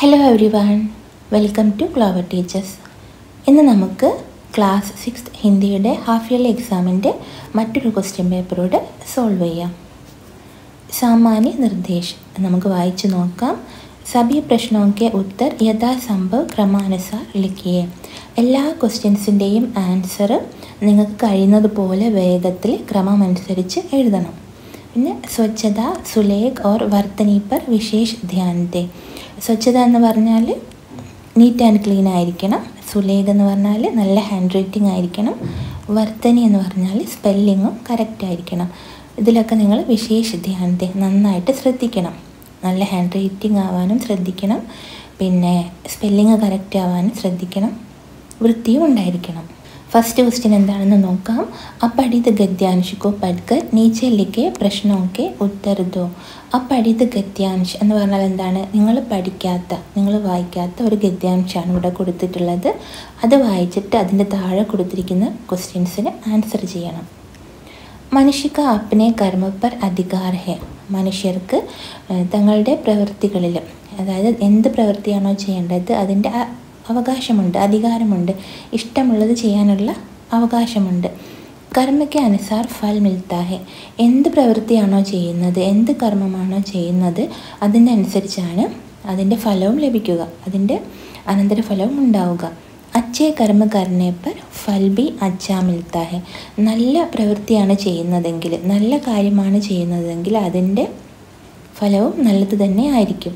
Hello everyone welcome to clover teachers ഇന്ന് നമുക്ക് class six ഹിന്ദിയുടെ ഹാഫ് ഇയർലി എക്സാമിൻ്റെ മറ്റൊരു ക്വസ്റ്റ്യൻ പേപ്പറോട് സോൾവ് ചെയ്യാം സാമാന്യ നിർദ്ദേശ് നമുക്ക് വായിച്ചു നോക്കാം സഭി പ്രശ്നോക്കെ ഉത്തർ യഥാസംഭവ് ക്രമാനുസാർ ലിഖിയെ എല്ലാ ക്വസ്റ്റ്യൻസിൻ്റെയും ആൻസർ നിങ്ങൾക്ക് കഴിയുന്നത് പോലെ വേഗത്തിൽ ക്രമമനുസരിച്ച് എഴുതണം പിന്നെ സ്വച്ഛത സുലേഖ് ഓർ വർത്തനി പർ വിശേഷ് ധ്യാനത്തെ സ്വച്ഛത എന്ന് പറഞ്ഞാൽ നീറ്റ് ആൻഡ് ക്ലീൻ ആയിരിക്കണം സുലേഖ് എന്ന് പറഞ്ഞാൽ നല്ല ഹാൻഡ് റൈറ്റിംഗ് ആയിരിക്കണം വർത്തനി എന്ന് പറഞ്ഞാൽ സ്പെല്ലിങ്ങും കറക്റ്റ് ആയിരിക്കണം ഇതിലൊക്കെ നിങ്ങൾ വിശേഷ ധ്യാനത്തെ നന്നായിട്ട് ശ്രദ്ധിക്കണം നല്ല ഹാൻഡ് റൈറ്റിംഗ് ആവാനും ശ്രദ്ധിക്കണം പിന്നെ സ്പെല്ലിങ് കറക്റ്റ് ആവാനും ശ്രദ്ധിക്കണം വൃത്തിയും ഉണ്ടായിരിക്കണം ഫസ്റ്റ് ക്വസ്റ്റ്യൻ എന്താണെന്ന് നോക്കാം ആ പഠിത ഗദ്യാംശ് കോ പഠിക്കർ നീച്ചെ ലിഖെ പ്രശ്നമൊക്കെ ഉത്തർ ദോ ആ പഠിത ഗദ്യാംശ് എന്ന് പറഞ്ഞാൽ എന്താണ് നിങ്ങൾ പഠിക്കാത്ത നിങ്ങൾ വായിക്കാത്ത ഒരു ഗദ്യാംശമാണ് ഇവിടെ കൊടുത്തിട്ടുള്ളത് അത് വായിച്ചിട്ട് അതിൻ്റെ താഴെ കൊടുത്തിരിക്കുന്ന ക്വസ്റ്റ്യൻസിന് ആൻസർ ചെയ്യണം മനുഷ്യക്ക അപ്പനെ കർമ്മ പർ അധികാർ ഹെ മനുഷ്യർക്ക് ഏഹ്, തങ്ങളുടെ പ്രവൃത്തികളിൽ അതായത് എന്ത് പ്രവൃത്തിയാണോ ചെയ്യേണ്ടത് അതിൻ്റെ അ- അവകാശമുണ്ട് അധികാരമുണ്ട് ഇഷ്ടമുള്ളത് ചെയ്യാനുള്ള അവകാശമുണ്ട് കർമ്മയ്ക്ക് അനുസാർ ഫൽ മിൽത്താ ഹെ എന്ത് പ്രവൃത്തിയാണോ ചെയ്യുന്നത് എന്ത് കർമ്മമാണോ ചെയ്യുന്നത് അതിൻ്റെ അനുസരിച്ചാണ് അതിൻ്റെ ഫലവും ലഭിക്കുക അതിൻ്റെ അനന്തരഫലവും ഉണ്ടാവുക അച്ഛേ കർമ്മ കർണേ പർ ഫൽ ബി അച്ഛാ മിൽത്താ ഹെ നല്ല പ്രവൃത്തിയാണ് ചെയ്യുന്നതെങ്കിൽ നല്ല കാര്യമാണ് ചെയ്യുന്നതെങ്കിൽ അതിൻ്റെ ഫലവും നല്ലത് തന്നെ ആയിരിക്കും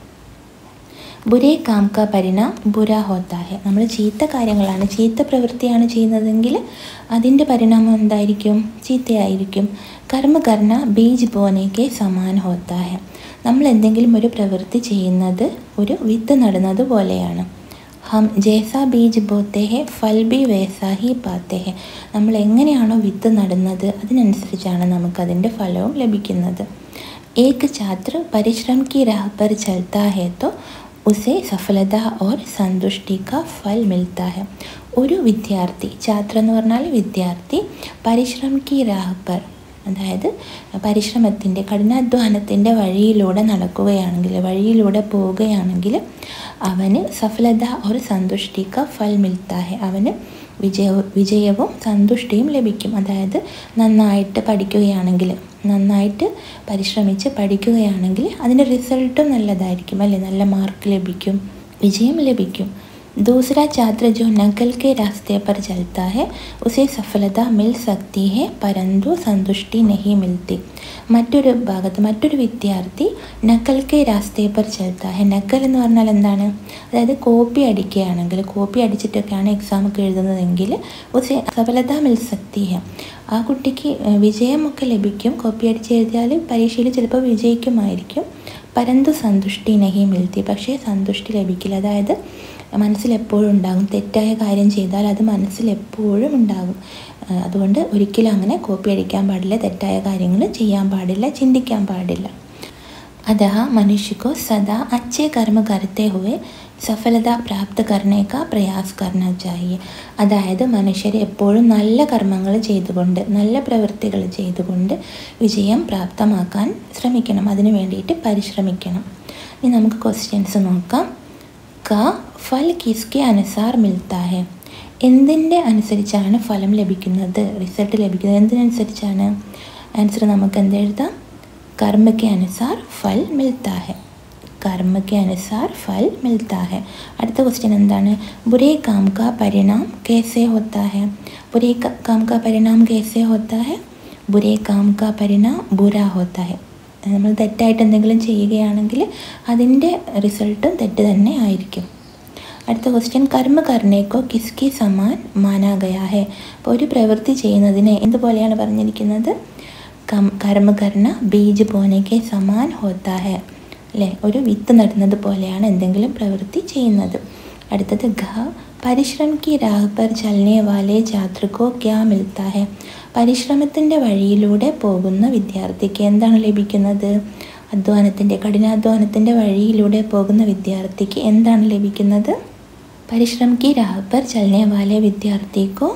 ബുരേ കാം കാ പരിണാം ബുരാ ഹോത്താ ഹെ നമ്മൾ ചീത്ത കാര്യങ്ങളാണ് ചീത്ത പ്രവൃത്തിയാണ് ചെയ്യുന്നതെങ്കിൽ അതിൻ്റെ പരിണാമം എന്തായിരിക്കും ചീത്തയായിരിക്കും കർമ്മ കർണ ബീജ് ബോനേക്ക് സമാൻ ഹോത്താ ഹെ നമ്മൾ എന്തെങ്കിലും ഒരു പ്രവൃത്തി ചെയ്യുന്നത് ഒരു വിത്ത് നടുന്നത് പോലെയാണ് ഹം ജേസാ ബീജ് ബോത്തെ ഹെ ഫൽ ബി വേസാ ഹി പാത്തെ ഹെ നമ്മൾ എങ്ങനെയാണോ വിത്ത് നടുന്നത് അതിനനുസരിച്ചാണ് നമുക്കതിൻ്റെ ഫലവും ലഭിക്കുന്നത് ഏക് ഛാത്ര പരിശ്രम की राह पर चलता है तो उसे സഫലത ഓർ സന്തുഷ്ടി കാ ഫൽ മിൽത്താ ഹെ ഒരു വിദ്യാർത്ഥി ഛാത്ര എന്ന് പറഞ്ഞാൽ വിദ്യാർത്ഥി പരിശ്രം കി രാഹ് പർ അതായത് പരിശ്രമത്തിൻ്റെ കഠിനാധ്വാനത്തിൻ്റെ വഴിയിലൂടെ നടക്കുകയാണെങ്കിൽ വഴിയിലൂടെ പോവുകയാണെങ്കിൽ അവന് സഫലത ഒരു സന്തുഷ്ടി ക ഫൽ മിൽത്താ ഹെ അവന് വിജയവും വിജയവും സന്തുഷ്ടിയും ലഭിക്കും അതായത് നന്നായിട്ട് പഠിക്കുകയാണെങ്കിൽ നന്നായിട്ട് പരിശ്രമിച്ച് പഠിക്കുകയാണെങ്കിൽ അതിൻ്റെ റിസൾട്ടും നല്ലതായിരിക്കും അല്ലേ നല്ല മാർക്ക് ലഭിക്കും വിജയം ലഭിക്കും दूसरा छात्र जो नकल के रास्ते पर चलता है उसे सफलता मिल सकती है परंतु संतुष्टि नहीं मिलती മറ്റൊരു ഭാഗത്ത് മറ്റൊരു വിദ്യാർത്ഥി നക്കൽ കെ രാസ്തേ പർ ചലത്താ ഹെ നക്കൽ എന്ന് പറഞ്ഞാൽ എന്താണ് അതായത് കോപ്പി അടിക്കുകയാണെങ്കിൽ കോപ്പി അടിച്ചിട്ടൊക്കെയാണ് എക്സാം ഒക്കെ എഴുതുന്നതെങ്കിൽ ഉസെ സഫലത മിൽ സക്തി ഹെ ആ കുട്ടിക്ക് ഏഹ്, വിജയമൊക്കെ ലഭിക്കും കോപ്പി അടിച്ച് എഴുതിയാൽ പരീക്ഷയിൽ ചിലപ്പോൾ വിജയിക്കുമായിരിക്കും പരന്തു സന്തുഷ്ടി നഹി മിൽത്തി പക്ഷേ സന്തുഷ്ടി ലഭിക്കില്ല അതായത് മനസ്സിൽ എപ്പോഴും ഉണ്ടാകും തെറ്റായ കാര്യം ചെയ്താൽ അത് മനസ്സിൽ എപ്പോഴും ഉണ്ടാകും ആ, അതുകൊണ്ട് ഒരിക്കലും അങ്ങനെ കോപ്പി അടിക്കാൻ പാടില്ല തെറ്റായ കാര്യങ്ങൾ ചെയ്യാൻ പാടില്ല ചിന്തിക്കാൻ പാടില്ല अतः मनुष्य को सदा अच्छे कर्म करते हुए സഫലത പ്രാപ്ത കർണേക്ക പ്രയാസ് കർണ ചാഹിയെ അതായത് മനുഷ്യർ എപ്പോഴും നല്ല കർമ്മങ്ങൾ ചെയ്തുകൊണ്ട് നല്ല പ്രവൃത്തികൾ ചെയ്തുകൊണ്ട് വിജയം പ്രാപ്തമാക്കാൻ ശ്രമിക്കണം അതിനു വേണ്ടിയിട്ട് പരിശ്രമിക്കണം ഇനി നമുക്ക് ക്വസ്റ്റ്യൻസ് നോക്കാം ക ഫൽ കിസ്കെ അനുസാർ മിൽത്താ ഹെ എന്തിൻ്റെ അനുസരിച്ചാണ് ഫലം ലഭിക്കുന്നത് റിസൾട്ട് ലഭിക്കുന്നത് എന്തിനനുസരിച്ചാണ് ആൻസർ നമുക്ക് എന്ത് എഴുതാം कर्म के अनुसार फल मिलता है कर्म के अनुसार फल मिलता है അടുത്ത ക്വസ്റ്റ്യൻ എന്താണ് ബുരേ കാം കാ പരിണാം കേസെ ഹോത്താ ഹെ ബുരേ ക- കാം കാ പരിണാം കേസെ ഹോത്താ ഹെ ബുരേ കാം കാ പരിണാം ബുരാ ഹോത്താ ഹെ നമ്മൾ തെറ്റായിട്ട് എന്തെങ്കിലും ചെയ്യുകയാണെങ്കിൽ അതിൻ്റെ റിസൾട്ടും തെറ്റ് തന്നെ ആയിരിക്കും അടുത്ത ക്വസ്റ്റ്യൻ കർമ്മ കർണേക്കോ കിസ്കി സമാൻ മാനാ ഗയാ ഹെ അപ്പോൾ ഒരു പ്രവൃത്തി ചെയ്യുന്നതിനെ എന്തുപോലെയാണ് പറഞ്ഞിരിക്കുന്നത് കം കർമ്മ കർണ ബീജ് പോനേക്ക് സമാൻ ഹോത്താ ഹെ അല്ലേ ഒരു വിത്ത് നടുന്നത് പോലെയാണ് എന്തെങ്കിലും പ്രവൃത്തി ചെയ്യുന്നത് അടുത്തത് ഘ പരിശ്രം കി രാഹ് പർ ചലനെ വാലെ ഛാത്രക്കോ ക്യാ മിൽത്താ ഹെ പരിശ്രമത്തിൻ്റെ വഴിയിലൂടെ പോകുന്ന വിദ്യാർത്ഥിക്ക് എന്താണ് ലഭിക്കുന്നത് അധ്വാനത്തിൻ്റെ കഠിനാധ്വാനത്തിൻ്റെ വഴിയിലൂടെ പോകുന്ന വിദ്യാർത്ഥിക്ക് എന്താണ് ലഭിക്കുന്നത് പരിശ്രം കി രാഹ് പർ ചലനെ വാലെ വിദ്യാർത്ഥിക്കോ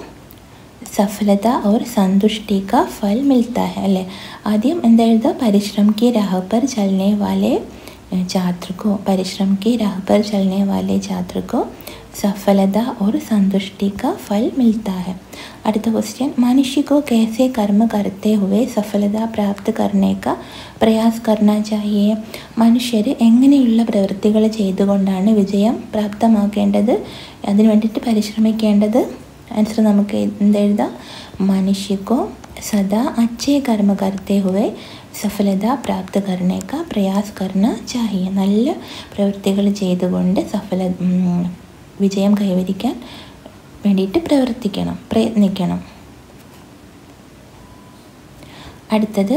സഫലത और संतुष्टि का फल मिलता है अल्ले ആദ്യം എന്താ എഴുതുക പരിശ്രം കി രാഹ പർ ചലനെ വാലെ छात्र को परिश्रम की राह पर चलने वाले छात्र को सफलता और संतुष्टि का फल मिलता है അടുത്ത क्वेश्चन मनुष्य को कैसे कर्म करते हुए सफलता प्राप्त करने का പ്രയാസ് करना चाहिए മനുഷ്യർ എങ്ങനെയുള്ള പ്രവൃത്തികൾ ചെയ്തുകൊണ്ടാണ് വിജയം പ്രാപ്തമാക്കേണ്ടത് അതിനു വേണ്ടിയിട്ട് പരിശ്രമിക്കേണ്ടത് ആൻസർ നമുക്ക് എന്തെഴുതാം മനുഷ്യക്കോ सदा अच्छे कर्म करते हुए സഫലത പ്രാപ്ത करने का പ്രയാസ് करना चाहिए നല്ല പ്രവൃത്തികൾ ചെയ്തുകൊണ്ട് സഫല വിജയം കൈവരിക്കാൻ വേണ്ടിയിട്ട് പ്രവർത്തിക്കണം പ്രയത്നിക്കണം അടുത്തത്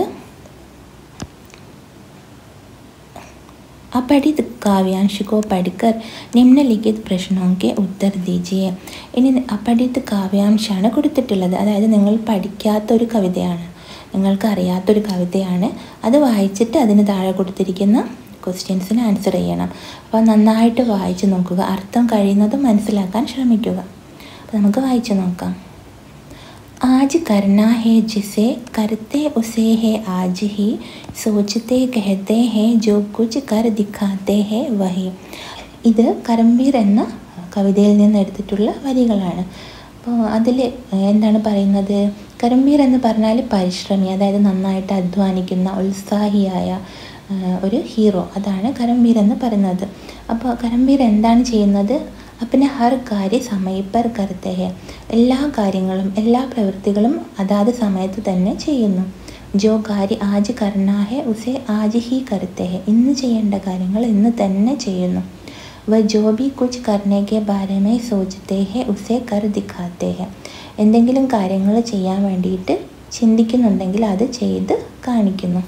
अपढ़ित काव्यांश को पढ़कर നിമ്നലിഖിത് പ്രശ്നോക്കെ ഉത്തർ ദീജിയെ ഇനി അപഠിത് കാവ്യാംശാണ് കൊടുത്തിട്ടുള്ളത് അതായത് നിങ്ങൾ പഠിക്കാത്തൊരു കവിതയാണ് നിങ്ങൾക്ക് അറിയാത്തൊരു കവിതയാണ് അത് വായിച്ചിട്ട് അതിന് താഴെ കൊടുത്തിരിക്കുന്ന ക്വസ്റ്റ്യൻസിന് ആൻസർ ചെയ്യണം അപ്പോൾ നന്നായിട്ട് വായിച്ച് നോക്കുക അർത്ഥം കഴിയുന്നതും മനസ്സിലാക്കാൻ ശ്രമിക്കുക അപ്പോൾ നമുക്ക് വായിച്ച് നോക്കാം आज करना है जिसे करते उसे है आज ही सोचते कहते हैं जो कुछ कर दिखाते हैं वही ഇത് കരംവീർ എന്ന കവിതയിൽ നിന്ന് എടുത്തിട്ടുള്ള വരികളാണ് അപ്പോൾ അതിൽ എന്താണ് പറയുന്നത് കരംവീർ എന്ന് പറഞ്ഞാൽ പരിശ്രമി അതായത് നന്നായിട്ട് അധ്വാനിക്കുന്ന ഉത്സാഹിയായ ഒരു ഹീറോ അതാണ് കരംവീർ എന്ന് പറയുന്നത് അപ്പോൾ കരംവീർ എന്താണ് ചെയ്യുന്നത് अपने हर कार्य समय पर करते हैं എല്ലാ കാര്യങ്ങളും എല്ലാ പ്രവൃത്തികളും അതാത് സമയത്ത് തന്നെ ചെയ്യുന്നു ജോ കാര്യ ആജ് കർണ ഹെ ഉസെ ആജ് ഹി കർത്തെ ഹെ ഇന്ന് ചെയ്യേണ്ട കാര്യങ്ങൾ ഇന്ന് തന്നെ ചെയ്യുന്നു വ ജോ ബി കുച്ച് കർണെ കെ ബാരെ മേ സോച്ചത്തെ ഹെ ഉസെ കർ ദിഖാത്തെ ഹെ എന്തെങ്കിലും കാര്യങ്ങൾ ചെയ്യാൻ വേണ്ടിയിട്ട് ചിന്തിക്കുന്നുണ്ടെങ്കിൽ അത് ചെയ്ത് കാണിക്കുന്നു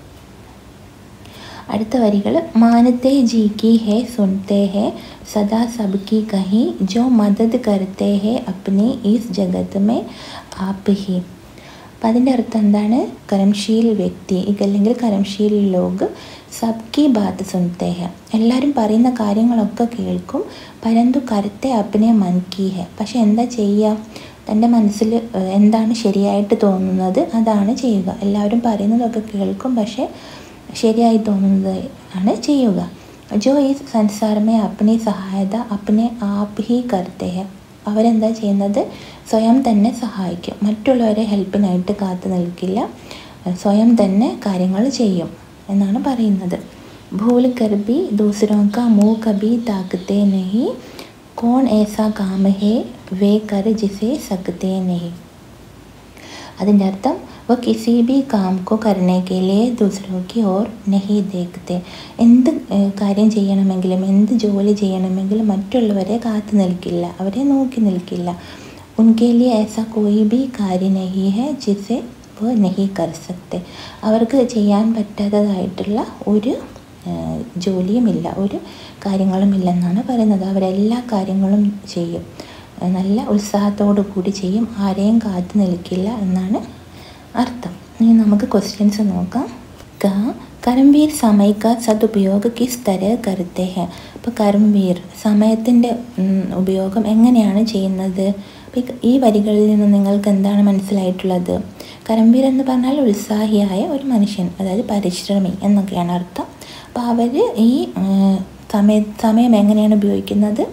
അടുത്ത വരികൾ മാനത്തെ ജി കി ഹെ സുനത്തെ ഹെ സദാ സബ്കി കഹി ജോ മദത് കരത്തെ ഹെ അപ്നെ ഈസ് ജഗത് മേ ആപ്പ് ഹി അപ്പം അതിൻ്റെ അർത്ഥം എന്താണ് കരംശീൽ വ്യക്തി അല്ലെങ്കിൽ കരംശീൽ ലോക് സബ്കി ബാത്ത് സുനത്തെ ഹെ എല്ലാവരും പറയുന്ന കാര്യങ്ങളൊക്കെ കേൾക്കും പരന്തു കരത്തെ അപ്നെ മൻ കി ഹെ പക്ഷെ എന്താ ചെയ്യുക തൻ്റെ മനസ്സിൽ എന്താണ് ശരിയായിട്ട് തോന്നുന്നത് അതാണ് ചെയ്യുക എല്ലാവരും പറയുന്നതൊക്കെ കേൾക്കും പക്ഷേ ശരിയായി തോന്നുന്നത് ആണ് ചെയ്യുക ജോ ഈ സംസാരമേ അപ്പനെ സഹായത അപ്പനെ ആപ്പ് ഹി കർത്തെ ഹെ അവരെന്താ ചെയ്യുന്നത് സ്വയം തന്നെ സഹായിക്കും മറ്റുള്ളവരെ ഹെൽപ്പിനായിട്ട് കാത്തു നിൽക്കില്ല സ്വയം തന്നെ കാര്യങ്ങൾ ചെയ്യും എന്നാണ് പറയുന്നത് ഭൂൽ കർ ബി ദൂസരോ കാ മൂ കബി താക്കത്തെ നഹി കോൺ ഏസാ കാമ ഹേ വേ കർ ജിസെ സക്തേ നഹി അതിൻ്റെ അർത്ഥം വ കിസി ബി കാം കോ കരനെ കെ ലിയെ ദൂസരോ കി ഓർ നഹി ദേഖത്തെ എന്ത് കാര്യം ചെയ്യണമെങ്കിലും എന്ത് ജോലി ചെയ്യണമെങ്കിലും മറ്റുള്ളവരെ കാത്തു നിൽക്കില്ല അവരെ നോക്കി നിൽക്കില്ല ഉൻകെ ലിയെ ऐसा कोई भी कार्य नहीं है जिसे वो नहीं कर सकते അവർക്ക് ചെയ്യാൻ പറ്റാത്തതായിട്ടുള്ള ഒരു ജോലിയുമില്ല ഒരു കാര്യങ്ങളുമില്ലെന്നാണ് പറയുന്നത് അവരെല്ലാ കാര്യങ്ങളും ചെയ്യും നല്ല ഉത്സാഹത്തോടു കൂടി ചെയ്യും ആരെയും കാത്തു നിൽക്കില്ല എന്നാണ് അർത്ഥം ഇനി നമുക്ക് ക്വസ്റ്റ്യൻസ് നോക്കാം ക കരംവീർ സമയ का സദുപയോഗ കിസ് തര കരുത്തെ ഹെ അപ്പോൾ കരംവീർ സമയത്തിൻ്റെ ഉപയോഗം എങ്ങനെയാണ് ചെയ്യുന്നത് ഈ വരികളിൽ നിന്ന് നിങ്ങൾക്ക് എന്താണ് മനസ്സിലായിട്ടുള്ളത് കരംവീർ എന്ന് പറഞ്ഞാൽ ഉത്സാഹിയായ ഒരു മനുഷ്യൻ അതായത് പരിശ്രമി എന്നൊക്കെയാണ് അർത്ഥം അപ്പോൾ അവർ ഈ സമയ സമയം എങ്ങനെയാണ് ഉപയോഗിക്കുന്നത്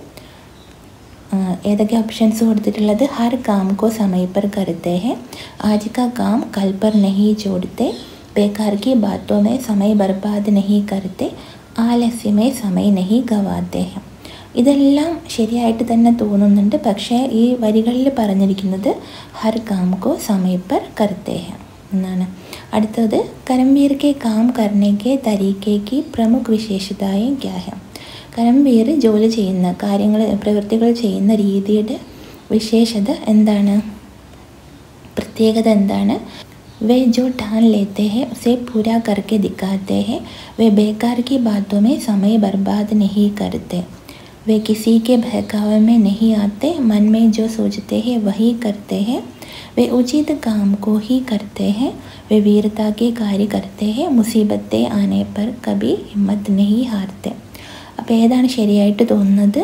ഏതൊക്കെ ഓപ്ഷൻസ് കൊടുത്തിട്ടുള്ളത് ഹർ കാം കോ സമയ पर करते हैं आज का काम कल पर नहीं छोड़ते बेकार की बातों में समय बर्बाद नहीं करते ആലസ്യ में समय नहीं गवाते हैं ഇതെല്ലാം ശരിയായിട്ട് തന്നെ തോന്നുന്നുണ്ട് പക്ഷേ ഈ വരികളിൽ പറഞ്ഞിരിക്കുന്നത് ഹർ കാം കോ സമയ पर करते हैं എന്നാണ് അടുത്തത് കരംവീർ കെ കാം करने के तरीके की प्रमुख विशेषताएं क्या है കരംവീർ ജോലി ചെയ്യുന്ന കാര്യങ്ങൾ പ്രവൃത്തികൾ ചെയ്യുന്ന രീതിയുടെ വിശേഷത എന്താണ് പ്രത്യേകത എന്താണ് वे जो ठान लेते हैं उसे पूरा करके दिखाते हैं वे बेकार की बातों में समय बर्बाद नहीं करते वे किसी के बहकावे में नहीं आते मन में जो सोचते हैं वही करते हैं वे उचित काम को ही करते हैं वे वीरता के कार्य करते हैं मुसीबतें आने पर कभी हिम्मत नहीं हारते അപ്പോൾ ഏതാണ് ശരിയായിട്ട് തോന്നുന്നത്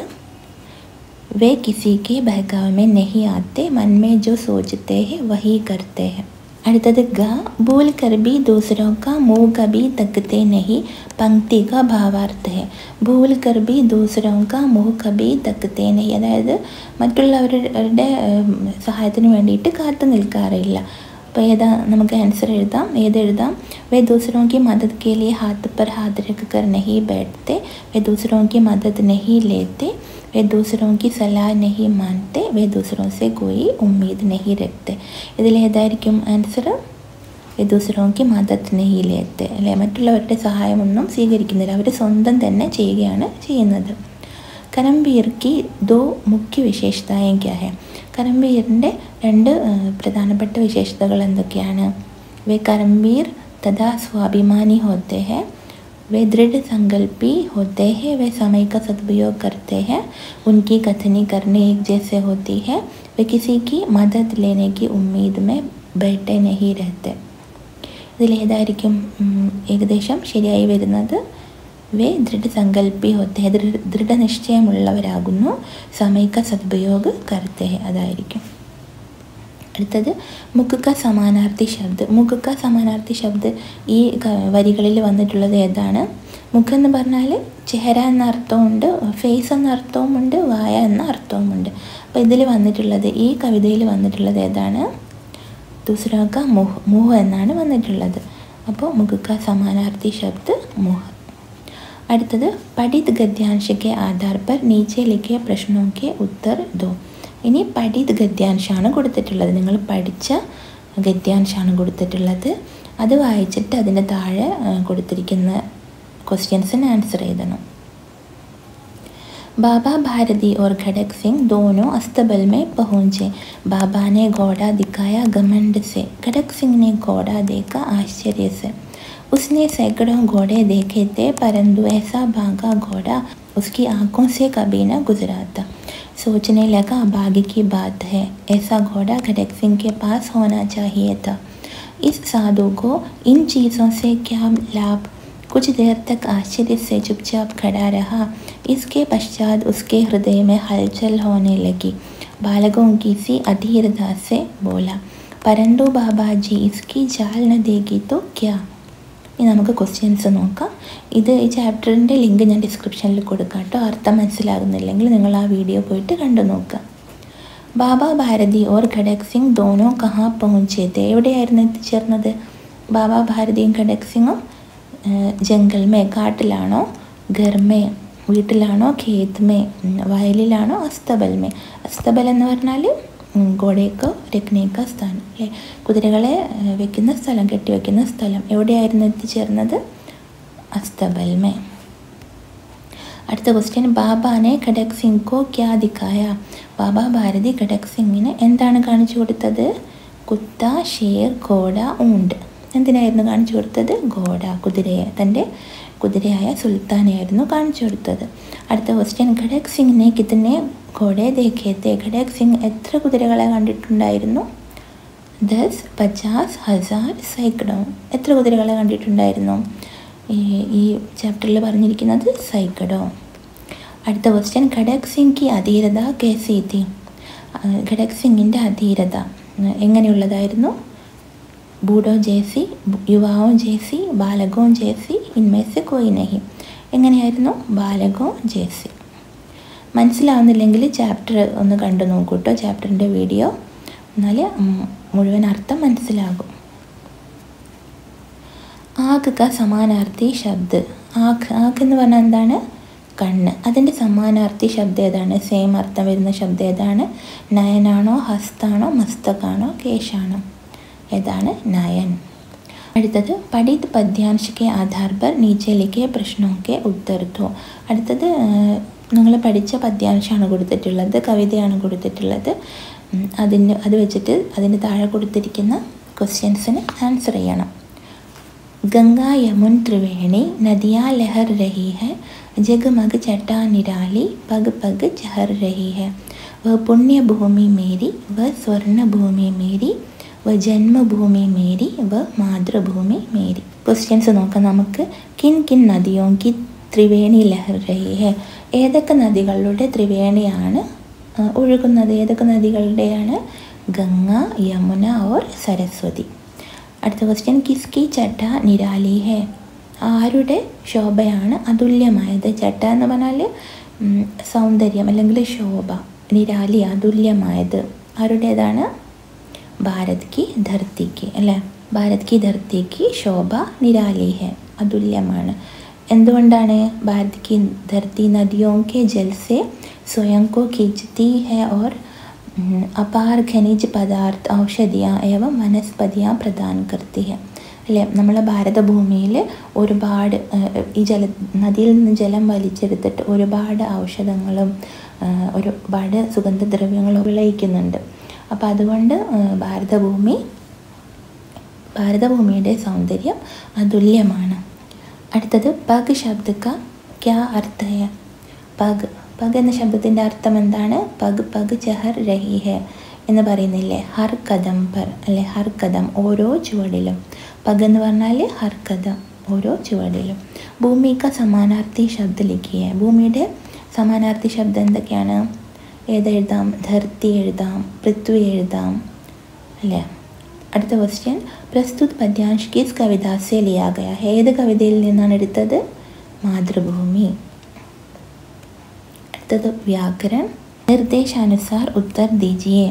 वे किसी के बहकावे में नहीं आते मन में जो सोचते हैं वही करते हैं അടുത്തത് ഗ ഭൂൽ കർ ബി ദൂസരോं का मुंह कभी तकते नहीं पंक्ति का भावार्थ है ഭൂൽ കർ ബി ദൂസരോं का मुंह कभी तकते नहीं അതായത് മറ്റുള്ളവരുടെ ഉം, സഹായത്തിന് വേണ്ടിയിട്ട് കാത്തു നിൽക്കാറില്ല അപ്പോൾ ഏതാ നമുക്ക് ആൻസർ എഴുതാം ഏതെഴുതാം വേ दूसरों की मदद के लिए हाथ पर हाथ रख कर नहीं बैठते वे दूसरों की मदद नहीं लेते वे दूसरों की सलाह नहीं मानते वे दूसरों से कोई उम्मीद नहीं रखते ഇതിലേതായിരിക്കും ആൻസർ ദൂസറോക്ക് മദത്ത് നെയ്യിലേത്ത് അല്ലെ മറ്റുള്ളവരുടെ സഹായമൊന്നും സ്വീകരിക്കുന്നില്ല അവർ സ്വന്തം തന്നെ ചെയ്യുകയാണ് ചെയ്യുന്നത് കരംബീർ की दो മുഖ്യ വിശേഷതായും ക്യാ ഹെ കരംബീറിൻ്റെ രണ്ട് ആ, പ്രധാനപ്പെട്ട വിശേഷതകൾ എന്തൊക്കെയാണ് വേ കരംബീർ തഥാ സ്വാഭിമാനി होते हैं वे दृढ़ संकल्पी होते हैं वे समय का सदुपयोग करते हैं उनकी कथनी करने एक जैसे होती है वे किसी की मदद लेने की उम्मीद में बैठे नहीं रहते ഇതിലേതായിരിക്കും ഉം, ഏകദേശം ശരിയായി വരുന്നത് വേ ദൃഢസങ്കല്പി ഹോത്തെ ദൃഢ ദൃഢനിശ്ചയമുള്ളവരാകുന്നു സമയക്ക സദ്പയോഗ കർത്തേ അതായിരിക്കും അടുത്തത് മുക്കുക്ക സമാനാർത്ഥി ശബ്ദ് മുക്കുക്ക സമാനാർത്ഥി ശബ്ദ് ഈ ക- വരികളിൽ വന്നിട്ടുള്ളത് ഏതാണ് മുഖം എന്ന് പറഞ്ഞാൽ ചെഹര എന്ന അർത്ഥമുണ്ട് ഫേസ് എന്ന അർത്ഥവുമുണ്ട് വായ എന്ന അർത്ഥവുമുണ്ട് അപ്പോൾ ഇതിൽ വന്നിട്ടുള്ളത് ഈ കവിതയിൽ വന്നിട്ടുള്ളത് ഏതാണ് ദൂസരാക്ക മുഹ് മുഹ് എന്നാണ് വന്നിട്ടുള്ളത് അപ്പോൾ മുഖക്ക സമാനാർത്ഥി ശബ്ദ് മുഹ് അടുത്തത് പഠിത് ഗദ്യാംശ के आधार पर नीचे लिखे प्रश्नों के उत्तर दो ഇനി പഠിത് ഗദ്യാംശമാണ് കൊടുത്തിട്ടുള്ളത് നിങ്ങൾ പഠിച്ച ഗദ്യാംശമാണ് കൊടുത്തിട്ടുള്ളത് അത് വായിച്ചിട്ട് അതിൻ്റെ താഴെ ആ, കൊടുത്തിരിക്കുന്ന ക്വസ്റ്റ്യൻസിന് ആൻസർ എഴുതണം बाबा भारती और खड़क सिंह दोनों अस्तबल में पहुंचे बाबा ने घोड़ा दिखाया घमंड से खड़क सिंह ने घोड़ा देखा आश्चर्य से उसने सैकड़ों घोड़े देखे थे परंतु ऐसा भागा घोड़ा उसकी आंखों से कभी न गुजरा था सोचने लगा भाग्य की बात है ऐसा घोड़ा खड़क सिंह के पास होना चाहिए था इस साधु को इन चीज़ों से क्या लाभ कुछ देर तक आश्चर्य से चुपचाप खड़ा रहा इसके पश्चात उसके हृदय में हलचल होने लगी बालकों की सी अधीरता से बोला परंतु बाबा जी इसकी जाल न देगी तो क्या ഇനി നമുക്ക് ക്വസ്റ്റ്യൻസ് നോക്കാം ഇത് ഈ ചാപ്റ്ററിൻ്റെ ലിങ്ക് ഞാൻ ഡിസ്ക്രിപ്ഷനിൽ കൊടുക്കാം കേട്ടോ അർത്ഥം മനസ്സിലാകുന്നില്ലെങ്കിൽ നിങ്ങൾ ആ വീഡിയോ പോയിട്ട് കണ്ടു നോക്കുക ബാബ ഭാരതി ഓർ ഖഡക് സിംഗ് ദോനോ കഹാ പहुंचे എവിടെയായിരുന്നു എത്തിച്ചേർന്നത് ബാബ ഭാരതിയും ഖഡക് സിംഗും ജംഗൽമേ കാട്ടിലാണോ ഗർമേ വീട്ടിലാണോ ഖേത്മേ ഉം, വയലിലാണോ അസ്തബൽമേ അസ്തബൽ എന്ന് പറഞ്ഞാൽ ഗോഡേക്കോ രക്നേക്ക സ്ഥാനം അല്ലേ കുതിരകളെ ഏഹ്, വെക്കുന്ന സ്ഥലം കെട്ടിവെക്കുന്ന സ്ഥലം എവിടെയായിരുന്നു എത്തിച്ചേർന്നത് അസ്തബൽമേ അടുത്ത ക്വസ്റ്റ്യൻ ബാബാനെ ഖഡക് സിംഗ് കോ ക്യാ ദിക്കായ ബാബ ഭാരതി ഖഡക് സിംഗിന് എന്താണ് കാണിച്ചു കൊടുത്തത് കുത്ത ഷേർ ഘോഡ ഊണ്ട് എന്തിനായിരുന്നു കാണിച്ചു കൊടുത്തത് ഘോഡ കുതിരയെ തൻ്റെ കുതിരയായ സുൽത്താനെയായിരുന്നു കാണിച്ചു കൊടുത്തത് അടുത്ത ക്വസ്റ്റ്യൻ ഖഡക് സിംഗിനെ കിത്തനെ ഘോഡെ ദേഖേത്തെ ഖഡക് സിംഗ് എത്ര കുതിരകളെ കണ്ടിട്ടുണ്ടായിരുന്നു ദസ് പച്ചാസ് ഹസാർ സൈക്കഡോ എത്ര കുതിരകളെ കണ്ടിട്ടുണ്ടായിരുന്നു ഈ ഈ ചാപ്റ്ററിൽ പറഞ്ഞിരിക്കുന്നത് സൈക്കഡോ അടുത്ത ക്വസ്റ്റ്യൻ ഖഡക് സിംഗ് കി അധീരത കേസി തി ഖഡക് സിംഗിൻ്റെ അധീരത ഉം, എങ്ങനെയുള്ളതായിരുന്നു ബൂഡോ ജേസി യുവാവോ ജേസി ബാലകോ ജേസി ഇൻമേസ് കോയി നഹി എങ്ങനെയായിരുന്നു ബാലകോ ജേസി മനസ്സിലാവുന്നില്ലെങ്കിൽ ചാപ്റ്റർ ഒന്ന് കണ്ടു നോക്കൂ കേട്ടോ ചാപ്റ്ററിൻ്റെ വീഡിയോ എന്നാൽ ഉം, മുഴുവൻ അർത്ഥം മനസ്സിലാകും ആഗ് ക സമാനാർത്ഥി ശബ്ദ് ആഗ് ആഗ് എന്ന് പറഞ്ഞാൽ എന്താണ് കണ്ണ് അതിൻ്റെ സമാനാർത്ഥി ശബ്ദം ഏതാണ് സെയിം അർത്ഥം വരുന്ന ശബ്ദം ഏതാണ് നയനാണോ ഹസ്താണോ മസ്തകാണോ കേശാണോ ഏതാണ് നയൻ അടുത്തത് പഠിത് പദ്യാംശ के आधार पर नीचे लिखे प्रश्नों के उत्तर दो അടുത്തത് നിങ്ങൾ പഠിച്ച പദ്യാംശമാണ് കൊടുത്തിട്ടുള്ളത് കവിതയാണ് കൊടുത്തിട്ടുള്ളത് ഉം, അതിന് അത് വെച്ചിട്ട് അതിന് താഴെ കൊടുത്തിരിക്കുന്ന ക്വസ്റ്റ്യൻസിന് ആൻസർ ചെയ്യണം गंगा यमुन त्रिवेणी नदियाँ लहर रही है जगमग चट्टा निराली पग पग चहर रही है वह पुण्य भूमि मेरी वह स्वर्ण भूमि मेरी वह जन्मभूमि मेरी वह മാതൃഭൂമി മേരി ക്വസ്റ്റ്യൻസ് നോക്കാം നമുക്ക് കിൻ കിൻ നദിയോ കി ത്രിവേണി ലഹർ രഹി ഹെ ഏതൊക്കെ നദികളുടെ ത്രിവേണിയാണ് ആ, ഒഴുകുന്നത് ഏതൊക്കെ നദികളുടെയാണ് ഗംഗ യമുന ഓർ സരസ്വതി അടുത്ത ക്വസ്റ്റ്യൻ കിസ്കി ചട്ട നിരാലി ഹേ ആരുടെ ശോഭയാണ് അതുല്യമായത് ചട്ട എന്ന് പറഞ്ഞാൽ ഉം, സൗന്ദര്യം അല്ലെങ്കിൽ ശോഭ നിരാലി അതുല്യമായത് ആരുടേതാണ് ഭാരത് കി ധർത്തിക്ക് അല്ലേ ഭാരത് കി ധർത്തിക്ക് ശോഭ നിരാലി ഹെ അതുല്യമാണ് എന്തുകൊണ്ടാണ് ഭാരത് കി ധർത്തി നദിയോ കെ ജൽ സെ സ്വയം കോ खींचती है और ഉം, അപാർ ഖനിജ് പദാർത്ഥ ഔഷധിയ ഏവം വനസ്പതിയ പ്രദാൻ करती है അല്ലേ നമ്മളെ ഭാരതഭൂമിയിൽ ഒരുപാട് ഏഹ്, ഈ ജല നദിയിൽ നിന്ന് ജലം വലിച്ചെടുത്തിട്ട് ഒരുപാട് ഔഷധങ്ങളും ഏഹ്, ഒരുപാട് സുഗന്ധദ്രവ്യങ്ങളും വിളയിക്കുന്നുണ്ട് അപ്പോൾ അതുകൊണ്ട് ഏഹ്, ഭാരതഭൂമി ഭാരതഭൂമിയുടെ സൗന്ദര്യം അതുല്യമാണ് അടുത്തത് പഗ് ശബ്ദക്ക ക്യാ അർത്ഥയ പഗ് പഗ് എന്ന ശബ്ദത്തിൻ്റെ അർത്ഥം എന്താണ് പഗ് പഗ് ചഹർ രഹി ഹെ എന്ന് പറയുന്നില്ലേ ഹർ കദം പർ അല്ലെ ഹർ കദം ഓരോ ചുവടിലും പഗ് എന്ന് പറഞ്ഞാൽ ഹർ കദം ഓരോ ചുവടിലും ഭൂമിക്ക സമാനാർത്ഥി ശബ്ദ ലിഖിയെ ഭൂമിയുടെ സമാനാർത്ഥി ശബ്ദം എന്തൊക്കെയാണ് ഏതെഴുതാം ധർത്തി എഴുതാം പൃഥ്വി എഴുതാം അല്ലേ അടുത്ത ക്വസ്റ്റ്യൻ പ്രസ്തുത് പദ്യാംശ് കിസ് കവിത സെ ലിയാ ഗയ है? ഏത് കവിതയിൽ നിന്നാണ് എടുത്തത് മാതൃഭൂമി അടുത്തത് വ്യാകരൺ നിർദ്ദേശാനുസാർ ഉത്തർ दीजिए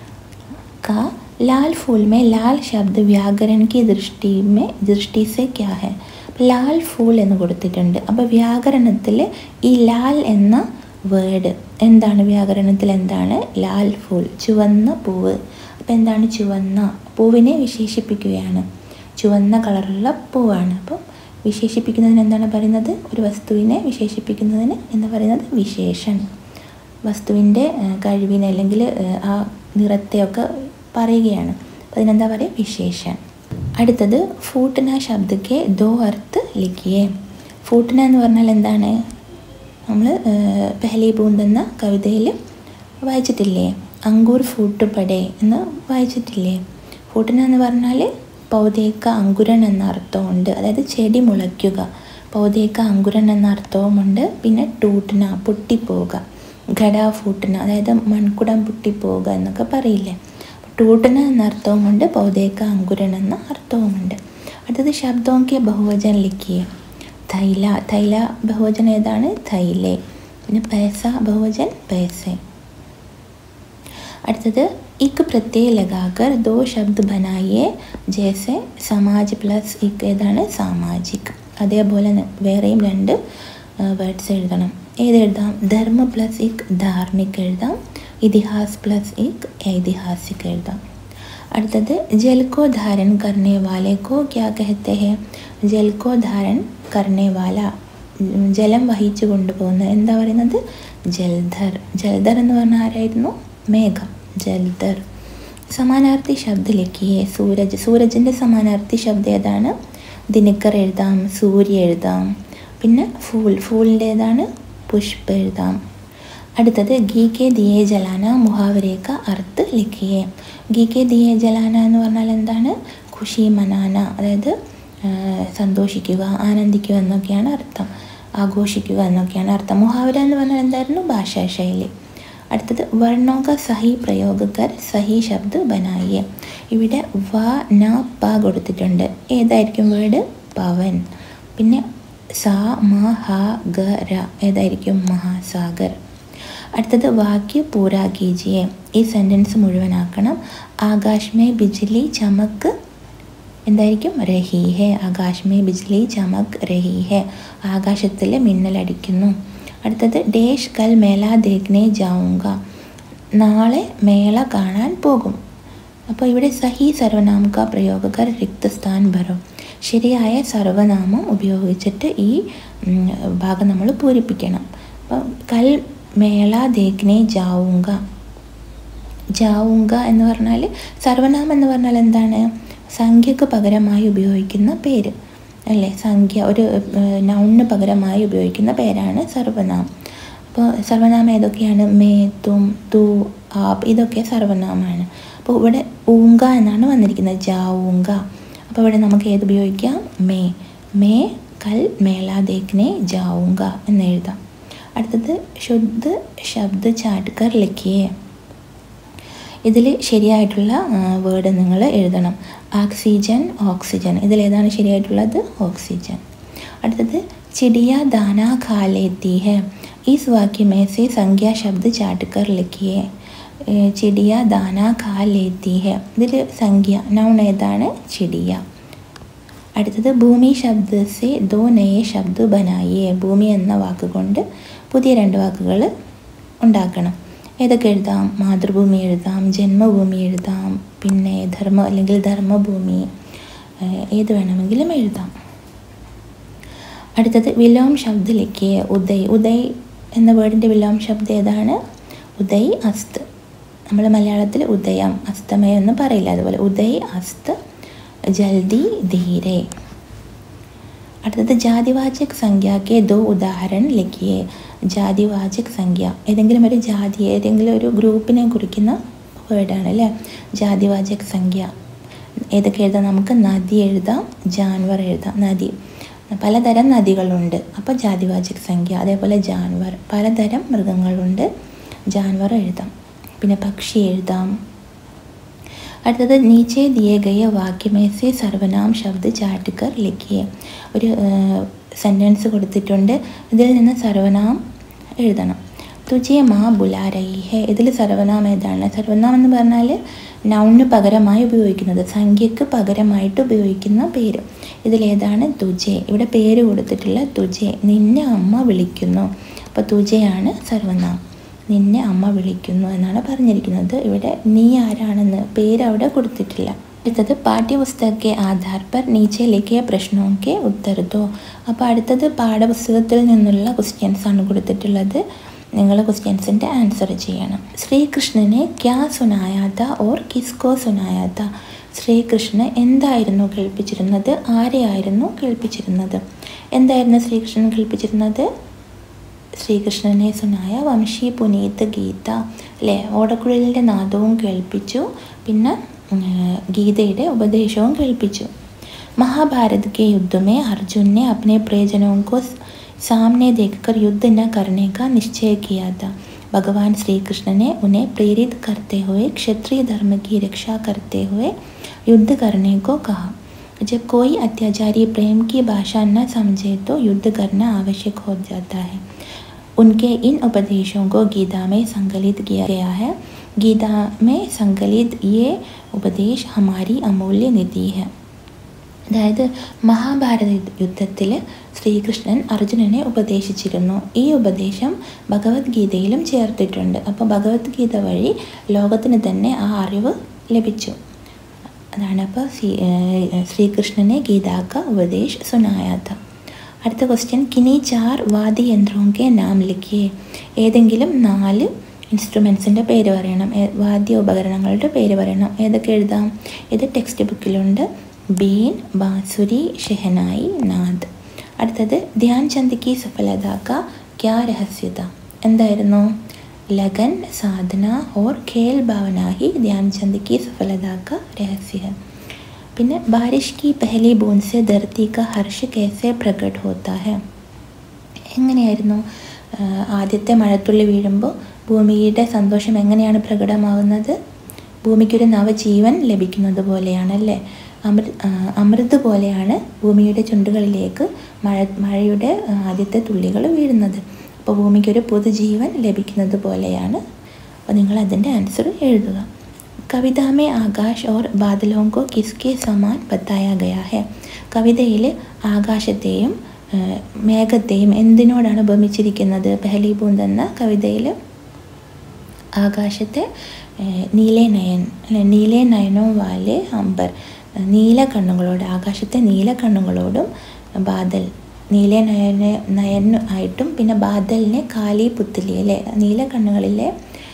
का लाल फूल में लाल शब्द വ്യാകരൺ की दृष्टि में दृष्टि से क्या है ലാൽ ഫൂൾ എന്ന് കൊടുത്തിട്ടുണ്ട് അപ്പോൾ വ്യാകരണത്തിൽ ഈ ലാൽ എന്ന വേർഡ് എന്താണ് വ്യാകരണത്തിൽ എന്താണ് ലാൽ ഫൂൾ ചുവന്ന പൂവ് അപ്പോൾ എന്താണ് ചുവന്ന പൂവിനെ വിശേഷിപ്പിക്കുകയാണ് ചുവന്ന കളറുള്ള പൂവാണ് അപ്പം വിശേഷിപ്പിക്കുന്നതിന് എന്താണ് പറയുന്നത് ഒരു വസ്തുവിനെ വിശേഷിപ്പിക്കുന്നതിന് എന്ന് പറയുന്നത് വിശേഷൺ വസ്തുവിൻ്റെ ഏഹ്, കഴിവിനെ അല്ലെങ്കിൽ ഏഹ്, ആ നിറത്തെയൊക്കെ പറയുകയാണ് അപ്പോൾ അതിനെന്താ പറയുക വിശേഷൻ അടുത്തത് ഫൂട്ടന ശബ്ദಕ್ಕೆ ദോ അർത്ഥ ലിഖിയേ ഫൂട്ടന എന്ന് പറഞ്ഞാൽ എന്താണ് നമ്മൾ പെഹലി ബൂന്ത് എന്ന കവിതയിൽ വായിച്ചിട്ടില്ലേ അങ്കൂർ ഫൂട്ട് പടേ എന്ന് വായിച്ചിട്ടില്ലേ ഫൂട്ടന എന്ന് പറഞ്ഞാൽ പൗതേക്ക അങ്കുരൻ എന്ന അർത്ഥമുണ്ട് അതായത് ചെടി മുളയ്ക്കുക പൗതേക്ക അങ്കുരൻ എന്ന അർത്ഥവുമുണ്ട് പിന്നെ ടൂട്ടന പൊട്ടിപ്പോവുക ഘട ഫൂട്ടന അതായത് മൺകുടം പൊട്ടിപ്പോവുക എന്നൊക്കെ പറയില്ലേ ടൂട്ടന എന്ന അർത്ഥവുമുണ്ട് പൗതേക്ക അങ്കുരൻ എന്ന അർത്ഥവുമുണ്ട് അടുത്തത് ശബ്ദവും കെ ബഹുവചൻ ലിഖിയ തൈല തൈല ബഹുവചൻ ഏതാണ് തൈലെ പിന്നെ പൈസ ബഹുവചൻ പൈസെ അടുത്തത് ഇക്ക് പ്രത്യയ ലഗാകർ ദോ ശബ്ദ ബനായിയെ ജേസെ സമാജ് പ്ലസ് ഇക്ക് ഏതാണ് സാമാജിക് അതേപോലെ ന- വേറെയും രണ്ട് വേർഡ്സ് എഴുതണം ഏതെഴുതാം ധർമ്മ പ്ലസ് ഇക് ധാർമിക് എഴുതാം ഇതിഹാസ് പ്ലസ് ഇക് ഐതിഹാസിക് എഴുതാം അടുത്തത് ജൽ को धारण करने वाले को क्या कहते हैं ജൽ को धारण करने वाला ഉം, ജലം വഹിച്ചു കൊണ്ടുപോകുന്ന എന്താ പറയുന്നത് ജൽധർ ജൽധർ എന്ന് പറഞ്ഞാൽ ആരായിരുന്നു മേഘം ജൽധർ സമാനാർത്ഥി ശബ്ദ ലിഖിയെ സൂരജ് സൂരജിൻ്റെ സമാനാർത്ഥി ശബ്ദം ഏതാണ് ദിനക്കർ എഴുതാം സൂര്യ എഴുതാം പിന്നെ ഫൂൽ ഫൂലിൻ്റെ ഏതാണ് പുഷ്പ എഴുതാം അടുത്തത് ഗീ കെ ദിയെ ജലാന മുഹാവരേക്ക അർത്ഥ ലിഖിയെ ഗീ കെ ദിയെ ജലാന എന്ന് പറഞ്ഞാൽ എന്താണ് ഖുഷി മനാന അതായത് ആ, സന്തോഷിക്കുക ആനന്ദിക്കുക എന്നൊക്കെയാണ് അർത്ഥം ആഘോഷിക്കുക എന്നൊക്കെയാണ് അർത്ഥം മുഹാവര എന്ന് പറഞ്ഞാൽ എന്തായിരുന്നു ഭാഷാശൈലി അടുത്തത് വർണ്ണോക സഹി പ്രയോഗകർ സഹി ശബ്ദ ബനായിയെ ഇവിടെ വ ന പ കൊടുത്തിട്ടുണ്ട് ഏതായിരിക്കും വേർഡ് പവൻ പിന്നെ സാ മ ഹ ഗ ര ഏതായിരിക്കും മഹാസാഗർ അടുത്തത് വാക്യ പൂരാ കീജിയെ ഈ സെൻറ്റൻസ് മുഴുവനാക്കണം ആകാശ് മേ ബിജ്ലി ചമക്ക് എന്തായിരിക്കും രഹി ഹെ ആകാശ് മേ ബിജ്ലി ചമക് രഹി ഹെ ആകാശത്തിൽ മിന്നലടിക്കുന്നു അടുത്തത് ഡേഷ് കൽ മേള ദേഖ്നെ ജാവുങ്ക നാളെ മേള കാണാൻ പോകും അപ്പോൾ ഇവിടെ സഹി സർവനാമക പ്രയോഗകർ റിക്തസ്ഥാൻ ഭരോ ശരിയായ സർവനാമം ഉപയോഗിച്ചിട്ട് ഈ ഉം, ഭാഗം നമ്മൾ പൂരിപ്പിക്കണം അപ്പം കൽ മേള ദേഖ്നെ ജാവുങ്ക ജാവുങ്ക എന്ന് പറഞ്ഞാൽ സർവനാമം എന്ന് പറഞ്ഞാൽ എന്താണ് സംഖ്യക്ക് പകരമായി ഉപയോഗിക്കുന്ന പേര് അല്ലേ സംഖ്യ ഒരു നൗണിന് പകരമായി ഉപയോഗിക്കുന്ന പേരാണ് സർവനാമം അപ്പോൾ സർവനാമം ഏതൊക്കെയാണ് മേ തും തു ആപ് ഇതൊക്കെ സർവനാമമാണ് അപ്പോൾ ഇവിടെ ഊങ്ക എന്നാണ് വന്നിരിക്കുന്നത് ജാവൂങ്ക അപ്പോൾ ഇവിടെ നമുക്ക് ഏത് ഉപയോഗിക്കാം മേ മേ കൽ മേള ദേഖ്നെ ജാവൂങ്ക എന്ന് എഴുതാം അടുത്തത് ശുദ്ധ ശബ്ദ ചാട്കർ ലിഖിയേ ഇതിൽ ശരിയായിട്ടുള്ള വേർഡ് നിങ്ങൾ എഴുതണം ഓക്സിജൻ ഓക്സിജൻ ഇതിലേതാണ് ശരിയായിട്ടുള്ളത് ഓക്സിജൻ അടുത്തത് ചിടിയ ദാന ഖാ ലേത്തി ഹെ ഇസ് വാക്യ മേ സെ സംഖ്യ ശബ്ദ ചാട്ടുകർ ലിഖിയേ ചിടിയ ദാന ഖാ ലേത്തി ഹെ ഇതിൽ സംഖ്യ നൗൺ ഏതാണ് ചിടിയ അടുത്തത് ഭൂമി ശബ്ദ സെ ദോ നയെ ശബ്ദ ബനായിയെ ഭൂമി എന്ന വാക്കുകൊണ്ട് പുതിയ രണ്ട് വാക്കുകൾ ഉണ്ടാക്കണം ഏതൊക്കെ എഴുതാം മാതൃഭൂമി എഴുതാം ജന്മഭൂമി എഴുതാം പിന്നെ ധർമ്മ അല്ലെങ്കിൽ ധർമ്മഭൂമി ഏത് വേണമെങ്കിലും എഴുതാം അടുത്തത് വിലോം ശബ്ദത്തിലേക്ക് ഉദയ് ഉദയ് എന്ന വേർഡിൻ്റെ വിലോം ശബ്ദം ഏതാണ് ഉദയ് അസ്ത് നമ്മൾ മലയാളത്തിൽ ഉദയം അസ്തമയം എന്ന് പറയില്ല അതുപോലെ ഉദയ് അസ്ത് ജൽദി ധീരെ അടുത്തത് ജാതിവാചക് സംഖ്യക്ക് ദോ ഉദാഹരൺ ലിഖിയേ ജാതിവാചക് സംഖ്യ ഏതെങ്കിലും ഒരു ജാതി ഏതെങ്കിലും ഒരു ഗ്രൂപ്പിനെ കുറിക്കുന്ന വേർഡാണ് അല്ലേ ജാതിവാചക് സംഖ്യ ഏതൊക്കെ എഴുതാം നമുക്ക് നദി എഴുതാം ജാൻവർ എഴുതാം നദി പലതരം നദികളുണ്ട് അപ്പോൾ ജാതിവാചക് സംഖ്യ അതേപോലെ ജാൻവർ പലതരം മൃഗങ്ങളുണ്ട് ജാൻവർ എഴുതാം പിന്നെ പക്ഷി എഴുതാം അടുത്തത് നീച്ചെ ദിയെ ഗയ വാക്യമേസെ സർവനാം ശബ്ദ ചാട്ടുകർ ലിഖിയെ ഒരു സെൻറ്റൻസ് കൊടുത്തിട്ടുണ്ട് ഇതിൽ നിന്ന് സർവനാം എഴുതണം തുജെ മാ ബുലാ രഹി ഹെ ഇതിൽ സർവനാം ഏതാണ് സർവനാം എന്ന് പറഞ്ഞാൽ നൗണിന് പകരമായി ഉപയോഗിക്കുന്നത് സംഖ്യക്ക് പകരമായിട്ട് ഉപയോഗിക്കുന്ന പേര് ഇതിലേതാണ് തുജെ ഇവിടെ പേര് കൊടുത്തിട്ടുള്ള തുജെ നിന്നെ അമ്മ വിളിക്കുന്നു അപ്പോൾ തുജയാണ് സർവനാം നിന്നെ അമ്മ വിളിക്കുന്നു എന്നാണ് പറഞ്ഞിരിക്കുന്നത് ഇവിടെ നീ ആരാണെന്ന് പേര് അവിടെ കൊടുത്തിട്ടില്ല അടുത്തത് പാഠ്യപുസ്തകത്തെ ആധാർ പർ നീച്ചെ ലിഖിയ പ്രശ്നമൊക്കെ ഉത്തർ ദോ അപ്പോൾ അടുത്തത് പാഠപുസ്തകത്തിൽ നിന്നുള്ള ക്വസ്റ്റ്യൻസ് ആണ് കൊടുത്തിട്ടുള്ളത് നിങ്ങൾ ക്വസ്റ്റ്യൻസിൻ്റെ ആൻസർ ചെയ്യണം ശ്രീകൃഷ്ണനെ ക്യാ സുനായാത്ത ഓർ കിസ്കോ സുനായാത്ത ശ്രീകൃഷ്ണൻ എന്തായിരുന്നു കേൾപ്പിച്ചിരുന്നത് ആരെയായിരുന്നു കേൾപ്പിച്ചിരുന്നത് എന്തായിരുന്നു ശ്രീകൃഷ്ണൻ കേൾപ്പിച്ചിരുന്നത് ശ്രീകൃഷ്ണനെ സുനായ വംശി പുനീത് ഗീത അല്ലേ ഓടക്കുഴലിൻ്റെ നാദവും കേൾപ്പിച്ചു പിന്നെ ഗീതയുടെ ഉപദേശവും കേൾപ്പിച്ചു महाभारत के युद्ध में अर्जुन ने अपने परिजनों को सामने देखकर युद्ध न करने का निश्चय किया था भगवान श्री कृष्ण ने उन्हें प्रेरित करते हुए क्षत्रिय धर्म की रक्षा करते हुए युद्ध करने को कहा जब कोई अत्याचारी प्रेम की भाषा न समझे तो युद्ध करना आवश्यक हो जाता है उनके इन उपदेशों को गीता में संकलित किया गया है गीता में संकलित ये उपदेश हमारी अमूल्य निधि है അതായത് മഹാഭാരത യുദ്ധത്തിൽ ശ്രീകൃഷ്ണൻ അർജുനനെ ഉപദേശിച്ചിരുന്നു ഈ ഉപദേശം ഭഗവത്ഗീതയിലും ചേർത്തിട്ടുണ്ട് അപ്പോൾ ഭഗവത്ഗീത വഴി ലോകത്തിന് തന്നെ ആ അറിവ് ലഭിച്ചു അതാണ് അപ്പോൾ ശ്രീ ശ്രീകൃഷ്ണനെ ഗീതാക്ക ഉപദേശ് സുനായാത്ത അടുത്ത ക്വസ്റ്റ്യൻ കിനി ചാർ വാദ്യയന്ത്രോക്കെ നാം ലിഖിയേ ഏതെങ്കിലും നാല് ഇൻസ്ട്രുമെൻസിൻ്റെ പേര് പറയണം വാദ്യ ഉപകരണങ്ങളുടെ പേര് പറയണം ഏതൊക്കെ എഴുതാം ഇത് ടെക്സ്റ്റ് ബുക്കിലുണ്ട് ബീൻ ബാസുരി ഷെഹനായി നാദ് അടുത്തത് ധ്യാൻ ചന്ദ് കി സഫലത കാ ക്യാ രഹസ്യത എന്തായിരുന്നു लगन സാധന ഓർ ഖേൽ ഭാവന ഹി ധ്യാൻ ചന്ദ് കി സഫലത കാ രഹസ്യ है പിന്നെ ബാരിഷ് കി പഹലി ബൂന്ദ് സെ ധർത്തി കാ ഹർഷ് കേസെ പ്രകട് ഹോത്ത ഹെ എങ്ങനെയായിരുന്നു ആദ്യത്തെ മഴത്തുള്ളി വീഴുമ്പോൾ ഭൂമിയുടെ സന്തോഷം എങ്ങനെയാണ് പ്രകടമാകുന്നത് ഭൂമിക്കൊരു നവജീവൻ ലഭിക്കുന്നത് പോലെയാണല്ലേ അമൃ അമൃത് പോലെയാണ് ഭൂമിയുടെ ചുണ്ടുകളിലേക്ക് മഴ മഴയുടെ ആദ്യത്തെ തുള്ളികൾ വീഴുന്നത് അപ്പോൾ ഭൂമിക്കൊരു പുതുജീവൻ ലഭിക്കുന്നത് പോലെയാണ് അപ്പോൾ നിങ്ങൾ അതിൻ്റെ ആൻസർ എഴുതുക കവിത മേ ആകാശ് ഓർ ബാദലോं को किसके സമാൻ ബത്തായ ഗയാ ഹെ കവിതയിൽ ആകാശത്തെയും മേഘത്തെയും എന്തിനോടാണ് ഉപമിച്ചിരിക്കുന്നത് പെഹലി ബൂന്ദ് എന്ന കവിതയിൽ ആകാശത്തെ നീലെ നയൻ അല്ലെ നീലെ നയനോ വാലെ അമ്പർ നീല കണ്ണുകളോട് ആകാശത്തെ നീല കണ്ണുകളോടും ബാദൽ നീല നയന നയൻ ആയിട്ടും പിന്നെ ബാദലിനെ കാലി പുത്തലി അല്ലേ നീല കണ്ണുകളിലെ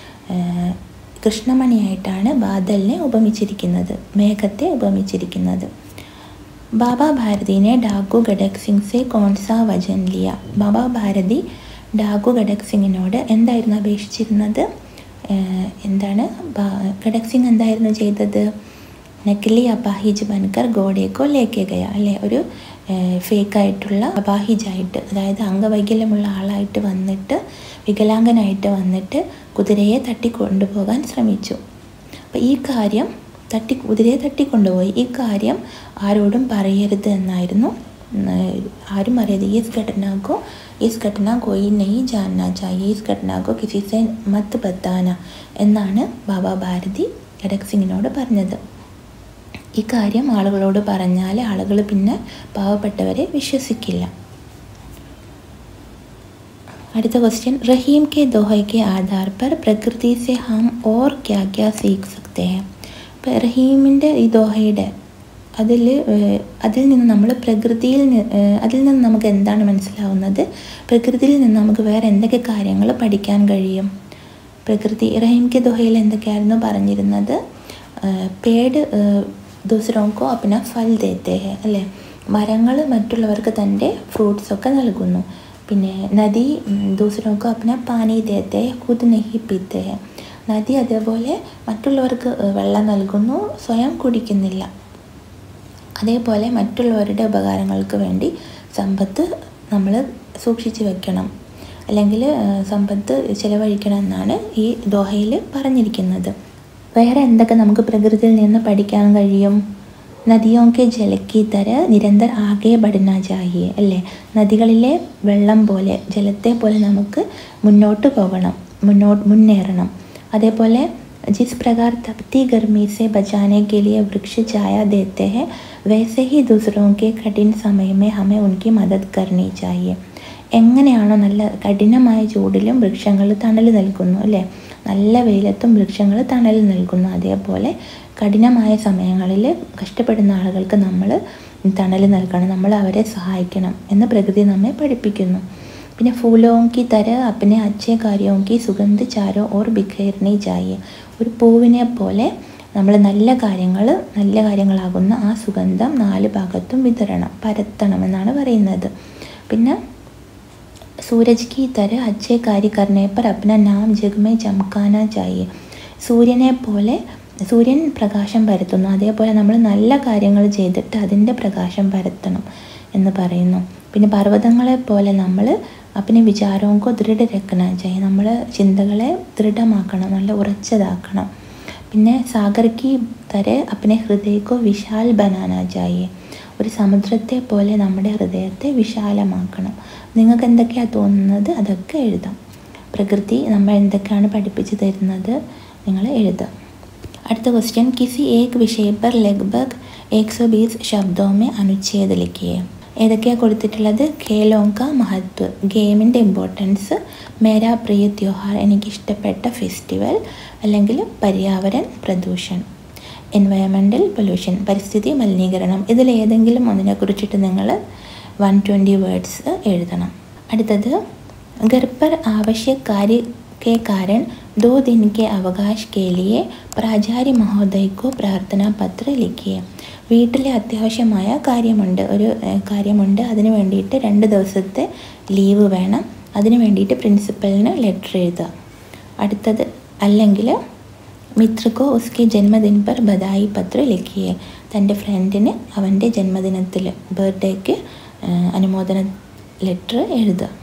കൃഷ്ണമണിയായിട്ടാണ് ബാദലിനെ ഉപമിച്ചിരിക്കുന്നത് മേഘത്തെ ഉപമിച്ചിരിക്കുന്നത് ബാബ ഭാരതിനെ ഡാഗു ഘടക് സിംഗ് സെ കോൺസാ വചൻ ലിയ ബാബ ഭാരതി ഡാഗു ഘടക് സിംഗിനോട് എന്തായിരുന്നു അപേക്ഷിച്ചിരുന്നത് എന്താണ് ഘടക് സിംഗ് എന്തായിരുന്നു ചെയ്തത് നക്കലി അപാഹിജ് ബൻകർ ഗോഡേക്കോ ലേക്കെ ഗയ അല്ലേ ഒരു ഫേക്കായിട്ടുള്ള അപാഹിജായിട്ട് അതായത് അംഗവൈകല്യമുള്ള ആളായിട്ട് വന്നിട്ട് വികലാംഗനായിട്ട് വന്നിട്ട് കുതിരയെ തട്ടി കൊണ്ടുപോകാൻ ശ്രമിച്ചു അപ്പോൾ ഈ കാര്യം തട്ടി കുതിരയെ തട്ടിക്കൊണ്ടുപോയി ഈ കാര്യം ആരോടും പറയരുത് എന്നായിരുന്നു ആരും അറിയരുത് ഈ ഘടന को इस घटना कोई नहीं जानना चाहिए इस घटना को किसी से मत बताना എന്നാണ് ബാബ ഭാരതി ഖഡക് സിംഗിനോട് പറഞ്ഞത് ഈ കാര്യം ആളുകളോട് പറഞ്ഞാൽ ആളുകൾ പിന്നെ പാവപ്പെട്ടവരെ വിശ്വസിക്കില്ല അടുത്ത ക്വസ്റ്റ്യൻ റഹീം കെ ദോഹ കെ ആധാർ पर പ്രകൃതി से हम और क्या क्या सीख सकते हैं ഇപ്പോൾ റഹീമിൻ്റെ ഈ ദോഹയുടെ അതിൽ അതിൽ നിന്ന് നമ്മൾ പ്രകൃതിയിൽ അതിൽ നിന്ന് നമുക്ക് എന്താണ് മനസ്സിലാവുന്നത് പ്രകൃതിയിൽ നിന്ന് നമുക്ക് വേറെ എന്തൊക്കെ കാര്യങ്ങൾ പഠിക്കാൻ കഴിയും പ്രകൃതി റഹീം കെ ദോഹയിൽ എന്തൊക്കെയായിരുന്നു പറഞ്ഞിരുന്നത് പേട് ദൂസരോക്കോ അപ്പന ഫൽ ദേത്തേ ഹെ അല്ലേ മരങ്ങൾ മറ്റുള്ളവർക്ക് തൻ്റെ ഫ്രൂട്ട്സൊക്കെ നൽകുന്നു പിന്നെ നദി ദൂസരോക്കോ അപ്പന പാനി ദേത്തേ ഖുദ് നെഹി പീത്തേ ഹെ നദി അതേപോലെ മറ്റുള്ളവർക്ക് വെള്ളം നൽകുന്നു സ്വയം കുടിക്കുന്നില്ല അതേപോലെ മറ്റുള്ളവരുടെ ഉപകാരങ്ങൾക്ക് വേണ്ടി സമ്പത്ത് നമ്മൾ സൂക്ഷിച്ചു വെക്കണം അല്ലെങ്കിൽ സമ്പത്ത് ചിലവഴിക്കണം എന്നാണ് ഈ ദോഹയിൽ പറഞ്ഞിരിക്കുന്നത് വേറെ എന്തൊക്കെ നമുക്ക് പ്രകൃതിയിൽ നിന്ന് പഠിക്കാൻ കഴിയും നദിയോं के जल की तरह നിരന്തർ ആകെ പഠന ചാഹിയെ അല്ലേ നദികളിലെ വെള്ളം പോലെ ജലത്തെ പോലെ നമുക്ക് മുന്നോട്ട് പോകണം മുന്നോട്ട് മുന്നേറണം അതേപോലെ जिस प्रकार तपती गर्मी से बचाने के लिए वृक्ष छाया देते हैं वैसे ही दूसरों के कठिन समय में हमें उनकी मदद करनी चाहिए എങ്ങനെയാണോ നല്ല കഠിനമായ ചൂടിലും വൃക്ഷങ്ങൾ തണൽ നൽകുന്നു അല്ലേ നല്ല വെയിലത്തും വൃക്ഷങ്ങൾ തണൽ നൽകുന്നു അതേപോലെ കഠിനമായ സമയങ്ങളിൽ കഷ്ടപ്പെടുന്ന ആളുകൾക്ക് നമ്മൾ തണൽ നൽകണം നമ്മൾ അവരെ സഹായിക്കണം എന്ന് പ്രകൃതി നമ്മെ പഠിപ്പിക്കുന്നു പിന്നെ ഫൂലോം കി തര അപ്പനെ അച്ഛേ കാര്യവും കി സുഗന്ധ ചാരോ ഓർ ബിഖേർണി ചായേ ഒരു പൂവിനെ പോലെ നമ്മൾ നല്ല കാര്യങ്ങൾ നല്ല കാര്യങ്ങളാകുന്ന ആ സുഗന്ധം നാല് ഭാഗത്തും വിതരണം പരത്തണം എന്നാണ് പറയുന്നത് പിന്നെ സൂരജ് की तरह अच्छे कार्य करने पर अपना नाम जग में चमकाना चाहिए സൂര്യനെ പോലെ സൂര്യൻ പ്രകാശം പരത്തുന്നു അതേപോലെ നമ്മൾ നല്ല കാര്യങ്ങൾ ചെയ്തിട്ട് അതിൻ്റെ പ്രകാശം പരത്തണം എന്ന് പറയുന്നു പിന്നെ പർവ്വതങ്ങളെ പോലെ നമ്മൾ അപ്പിനെ വിചാരവും കോ ദൃഢ രക്കണ ചെയ്യും നമ്മൾ ചിന്തകളെ ദൃഢമാക്കണം നല്ല ഉറച്ചതാക്കണം പിന്നെ സാഗർക്കി തര അപ്പിനെ ഹൃദയക്കോ വിശാൽ ബനാന ചായേ ഒരു സമുദ്രത്തെ പോലെ നമ്മുടെ ഹൃദയത്തെ വിശാലമാക്കണം നിങ്ങൾക്ക് എന്തൊക്കെയാണ് തോന്നുന്നത് അതൊക്കെ എഴുതാം പ്രകൃതി നമ്മൾ എന്തൊക്കെയാണ് പഠിപ്പിച്ചു തരുന്നത് നിങ്ങൾ എഴുതാം അടുത്ത ക്വസ്റ്റ്യൻ കിസി ഏക് വിഷയ പർ ലഗ്ഭഗ് ഏക് സോ ബീസ് ശബ്ദോമേ അനുച്ഛേദ ലിഖിയേ ഏതൊക്കെയാണ് കൊടുത്തിട്ടുള്ളത് ഖേലോങ്ക മഹത്വ ഗെയിമിൻ്റെ ഇമ്പോർട്ടൻസ് മേരാ പ്രിയ ത്യോഹാർ എനിക്കിഷ്ടപ്പെട്ട ഫെസ്റ്റിവൽ അല്ലെങ്കിൽ പര്യാവരൺ പ്രദൂഷൺ എൻവയറമെൻ്റൽ പൊല്യൂഷൻ പരിസ്ഥിതി മലിനീകരണം ഇതിൽ ഏതെങ്കിലും ഒന്നിനെ കുറിച്ചിട്ട് നിങ്ങൾ വൺ ട്വൻറ്റി വേർഡ്സ് എഴുതണം അടുത്തത് घर पर आवश्यक कार्य के कारण दो दिन के अवकाश के लिए പ്രാചാര്യ മഹോദയക്കോ പ്രാർത്ഥനാ പത്ര ലിഖിയ വീട്ടിലെ അത്യാവശ്യമായ കാര്യമുണ്ട് ഒരു ഏഹ്, കാര്യമുണ്ട് അതിന് വേണ്ടിയിട്ട് രണ്ട് ദിവസത്തെ ലീവ് വേണം അതിന് വേണ്ടിയിട്ട് പ്രിൻസിപ്പലിന് ലെറ്റർ എഴുതുക അടുത്തത് അല്ലെങ്കിൽ മിത്രക്കോ ഉസ്കെ ജന്മദിൻ പർ ബധായി പത്ര ലിഖിയെ തൻ്റെ ഫ്രണ്ടിന് അവൻ്റെ ജന്മദിനത്തിൽ ബർത്ത്ഡേക്ക് അനുമോദന ലെറ്റർ എഴുതുക